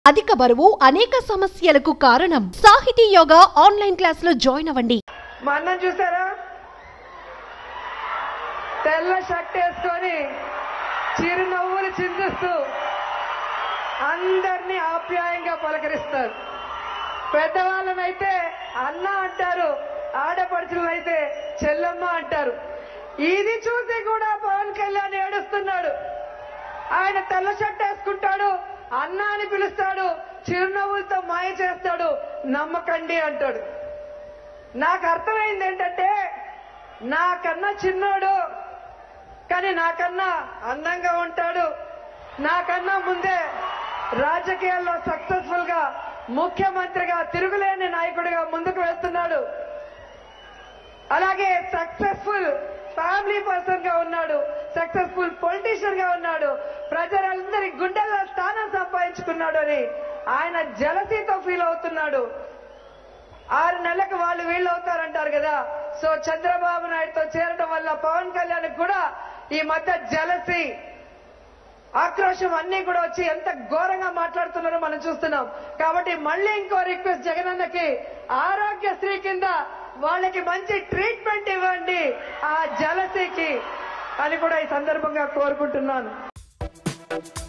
అధిక బరువు అనేక సమస్యలకు కారణం సాహితీ యోగా ఆన్లైన్ క్లాసులో జాయిన్ అవ్వండి మా అన్నం చూసారా తెల్ల షర్ట్ వేసుకొని చిరునవ్వులు చిందిస్తూ అందరినీ ఆప్యాయంగా పలకరిస్తారు పెద్దవాళ్ళనైతే అన్న అంటారు ఆడపడుచులనైతే చెల్లమ్మ అంటారు ఇది చూసి కూడా పవన్ కళ్యాణ్ ఏడుస్తున్నాడు ఆయన తెల్ల షర్ట్ వేసుకుంటాడు అన్న అని పిలుస్తాడు చిరునవ్వులతో మాయ చేస్తాడు నమ్మకండి అంటాడు నాకు అర్థమైంది ఏంటంటే నాకన్నా చిన్నోడు కానీ నాకన్నా అందంగా ఉంటాడు నాకన్నా ముందే రాజకీయాల్లో సక్సెస్ఫుల్ గా ముఖ్యమంత్రిగా తిరుగులేని నాయకుడిగా ముందుకు వెళ్తున్నాడు అలాగే సక్సెస్ఫుల్ ఫ్యామిలీ పర్సన్ గా ఉన్నాడు సక్సెస్ఫుల్ పొలిటీషియన్ గా ఉన్నాడు ప్రజలందరి గుండెల్లో స్థానం సంపాదించుకున్నాడు అని ఆయన జలసీతో ఫీల్ అవుతున్నాడు ఆరు నెలలకు వాళ్ళు వీళ్ళు అవుతారంటారు కదా సో చంద్రబాబు నాయుడుతో చేరడం వల్ల పవన్ కళ్యాణ్ కూడా ఈ మధ్య జలసి ఆక్రోశం అన్ని కూడా వచ్చి ఎంత ఘోరంగా మాట్లాడుతున్నారో మనం చూస్తున్నాం కాబట్టి మళ్ళీ ఇంకో రిక్వెస్ట్ జగనన్నకి ఆరోగ్యశ్రీ కింద వాళ్ళకి మంచి ట్రీట్మెంట్ ఇవ్వండి ఆ జలసికి అని కూడా ఈ సందర్భంగా కోరుకుంటున్నాను